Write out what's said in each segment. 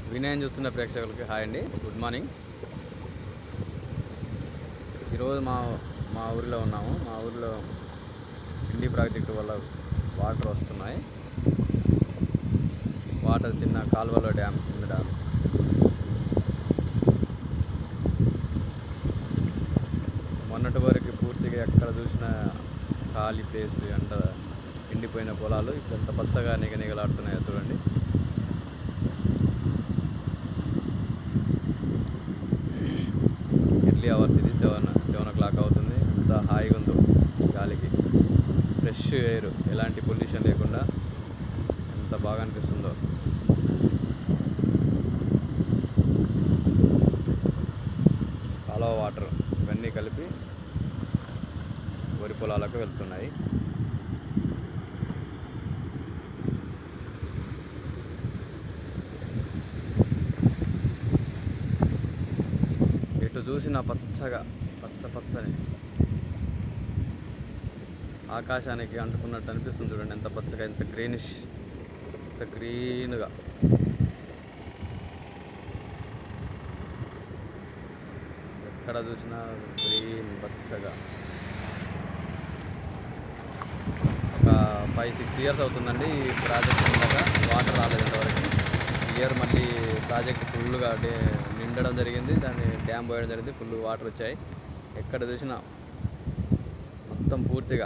వినయం చూస్తున్న ప్రేక్షకులకి హాయ్ అండి గుడ్ మార్నింగ్ ఈరోజు మా మా ఊరిలో ఉన్నాము మా ఊరిలో ఇండి ప్రాజెక్టు వల్ల వాటర్ వస్తున్నాయి వాటర్ చిన్న కాలువలో డ్యామ్ చిన్న డ్యామ్ మొన్నటి వరకు పూర్తిగా ఎక్కడ చూసినా ఖాళీ ప్లేస్ అంత ఎండిపోయిన పొలాలు ఇప్పుడు ఎంత పచ్చగా నిగనిగలాడుతున్నాయో చూడండి ఎర్లీ అవర్స్ ఇది సెవెన్ సెవెన్ ఓ క్లాక్ అవుతుంది ఎంత హాయిగా ఉందో గాలికి ఫ్రెష్ ఎయిర్ ఎలాంటి పొల్యూషన్ లేకుండా ఎంత బాగా అనిపిస్తుందో కాలువ వాటర్ ఇవన్నీ కలిపి వరి పొలాలకు వెళ్తున్నాయి ఎటు చూసినా పచ్చగా పచ్చ పచ్చని ఆకాశానికి అంటుకున్నట్టు అనిపిస్తుంది చూడండి ఎంత పచ్చగా ఎంత గ్రీనిష్ ఎంత గ్రీన్గా ఎక్కడ చూసినా గ్రీన్ పచ్చగా ఒక ఫైవ్ సిక్స్ ఇయర్స్ అవుతుందండి ఈ ప్రాజెక్ట్ ఉండగా వాటర్ రాలేదు ఇంతవరకు ఈ ఇయర్ మళ్ళీ ప్రాజెక్ట్ ఫుల్గా డే నిండడం జరిగింది దాన్ని డ్యామ్ పోయడం జరిగింది ఫుల్ వాటర్ వచ్చాయి ఎక్కడ చూసినా మొత్తం పూర్తిగా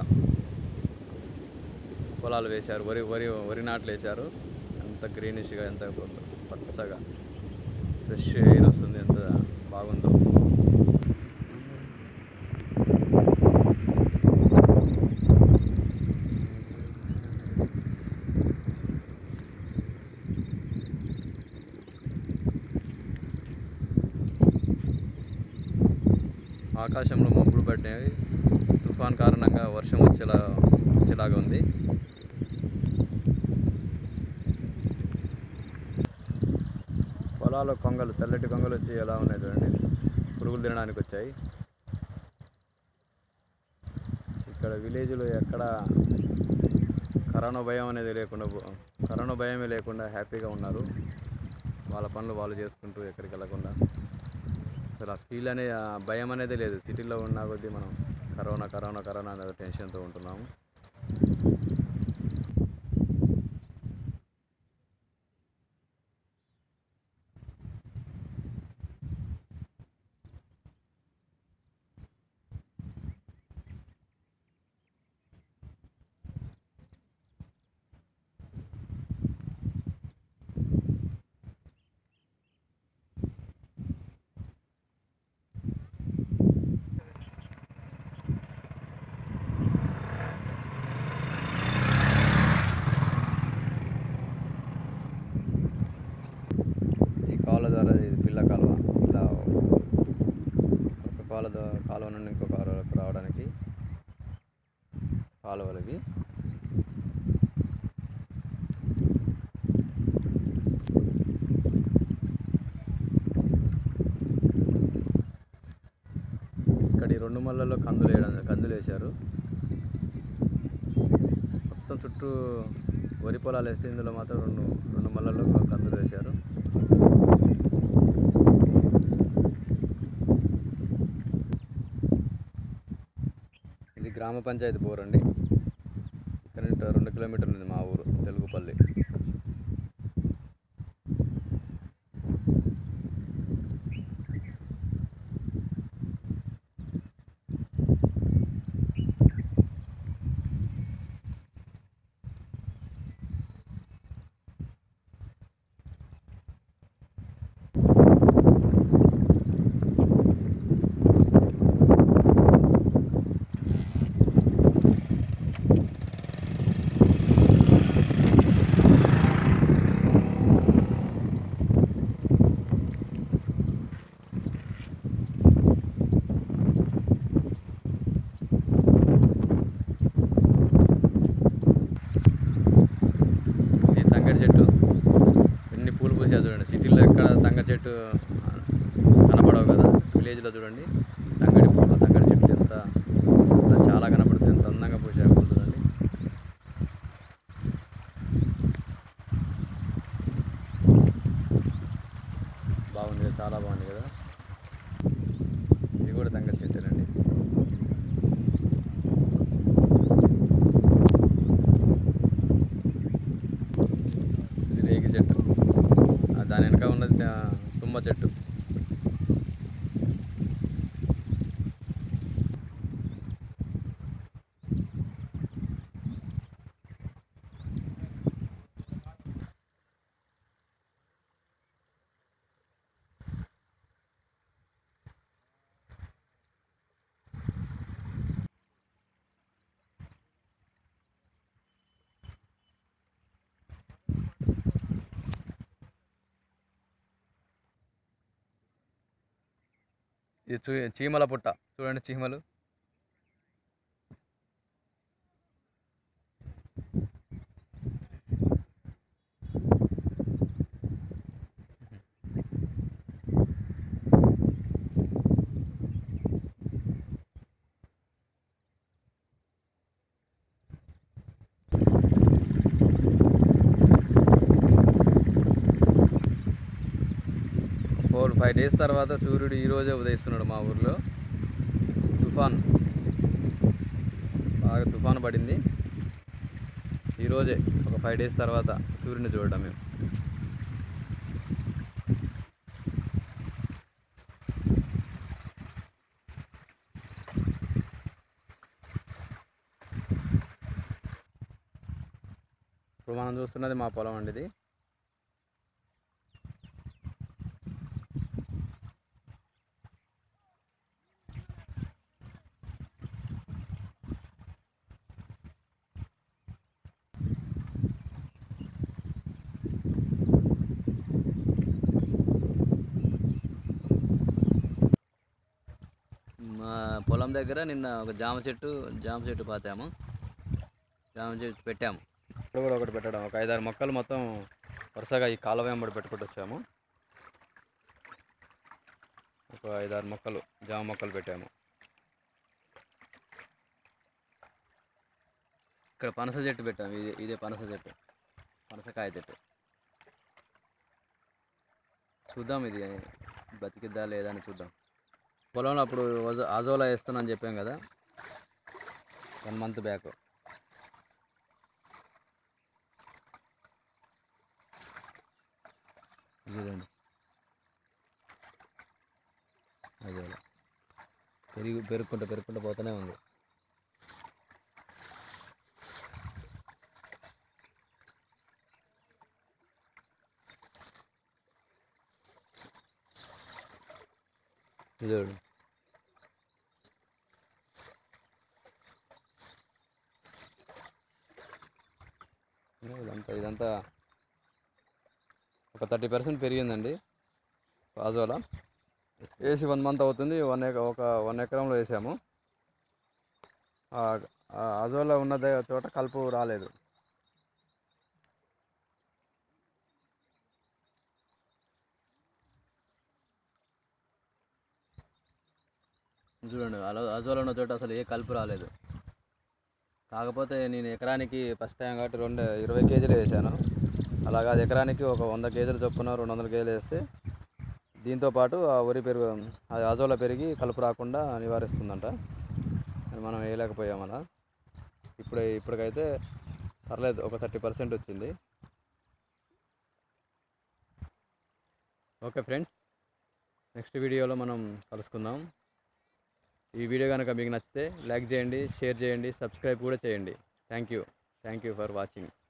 పొలాలు వేశారు వరి వరి వరి నాట్లు వేశారు ఎంత గ్రీనిష్గా ఎంత పచ్చగా ఫ్రెష్ ఎయిర్ వస్తుంది ఎంత బాగుందో ఆకాశంలో మబ్బులు పడినాయి తుఫాన్ కారణంగా వర్షం వచ్చేలా వచ్చేలాగా ఉంది పొలాల్లో కొంగలు తెల్లటి కొంగలు వచ్చి ఎలా ఉన్నాయి చూడండి పురుగులు తినడానికి వచ్చాయి ఇక్కడ విలేజ్లో ఎక్కడ కరోనా భయం అనేది లేకుండా పో- కరోనా భయమే లేకుండా హ్యాపీగా ఉన్నారు వాళ్ళ పనులు వాళ్ళు చేసుకుంటూ ఎక్కడికి వెళ్ళకుండా అసలు ఆ ఫీల్ అనే ఆ భయం అనేది లేదు సిటీలో ఉన్న కొద్దీ మనం కరోనా కరోనా కరోనా అనేది టెన్షన్తో ఉంటున్నాము ఈ కాలువ ద్వారా ఇది పిల్ల కాలువ ఇలా ఒక కాలువ ద్వారా కాలువ నుండి ఇంకో కాలువలకు రావడానికి కాలువలు ఇవి ఇక్కడ ఈ రెండు మళ్ళల్లో కందులు వేయడం కందులు వేశారు మొత్తం చుట్టూ వరి పొలాలు వేస్తే ఇందులో మాత్రం రెండు రెండు మళ్ళల్లో కందులు వేశారు ఇది గ్రామ పంచాయతీ బోర్ అండి ఇక్కడ నుండి రెండు కిలోమీటర్లు ఉంది మా ఊరు తెలుగుపల్లి ఇది తంగడి చెట్టు ఎన్ని పూలు పూసాయి చూడండి సిటీలో ఎక్కడ తంగడి చెట్టు కనపడవు కదా విలేజ్లో చూడండి తంగడి పూలు తంగడి చెట్టు ఎంత ఎంత చాలా కనపడుతుంది ఎంత అందంగా పూసాయి పూలు చూడండి చాలా బాగుంది కదా ఇది కూడా తంగ చెట్టేనండి ఇది రేగి చెట్టు ఆ దాని వెనక ఉన్నది ఆ, తుమ్మ చెట్టు ఇది చూ చీమల పుట్ట చూడండి చీమలు ఫోర్ ఫైవ్ డేస్ తర్వాత సూర్యుడు ఈ రోజే ఉదయిస్తున్నాడు మా ఊర్లో తుఫాన్ బాగా తుఫాన్ పడింది ఈరోజే ఒక ఫైవ్ డేస్ తర్వాత సూర్యుని చూడడం మేము ఇప్పుడు మనం చూస్తున్నది మా పొలం అండి ఇది మా పొలం దగ్గర నిన్న ఒక జామ చెట్టు జామ చెట్టు పాతాము జామ చెట్టు పెట్టాము ఇక్కడ కూడా ఒకటి పెట్టడం ఒక ఐదారు మొక్కలు మొత్తం వరుసగా ఈ కాలువ వెంబడి పెట్టుకుంటూ వచ్చాము ఒక ఐదారు మొక్కలు జామ మొక్కలు పెట్టాము ఇక్కడ పనస చెట్టు పెట్టాము ఇదే ఇదే పనస చెట్టు పనసకాయ చెట్టు చూద్దాం ఇది బతికిద్దా లేదా అని చూద్దాం పొలంలో అప్పుడు వజ- అజోలా వేస్తానని చెప్పాం కదా వన్ మంత్ బ్యాక్ ఇదండి అజోలా పెరిగి పెరుక్కుంటూ పెరుక్కుంటూ పోతూనే ఉంది ఇది చూడు ఇదంతా ఇదంతా ఒక థర్టీ పర్సెంట్ పెరిగిందండి అజోలా వేసి వన్ మంత్ అవుతుంది వన్ ఎక ఒక వన్ ఎకరంలో వేసాము ఆ- ఆ అజోలా ఉన్న ద- చోట కలుపు రాలేదు చూడండి అలో అజోలా ఉన్న చోట అసలు ఏ కలుపు రాలేదు కాకపోతే నేను ఎకరానికి ఫస్ట్ టైం కాబట్టి రెండు ఇరవై కేజీలు వేసాను అలాగా అది ఎకరానికి ఒక వంద కేజీలు చొప్పున రెండు వందల కేజీలు వేస్తే దీంతో పాటు ఆ వరి పెరుగు అది అజోలా పెరిగి కలుపు రాకుండా నివారిస్తుందంట అది మనం వేయలేకపోయాం అలా ఇప్పుడు ఇప్పటికైతే పర్లేదు ఒక థర్టీ పర్సెంట్ వచ్చింది ఓకే ఫ్రెండ్స్ నెక్స్ట్ వీడియోలో మనం కలుసుకుందాం ఈ వీడియో కనుక మీకు నచ్చితే లైక్ చేయండి షేర్ చేయండి సబ్స్క్రైబ్ కూడా చేయండి thank you thank you for watching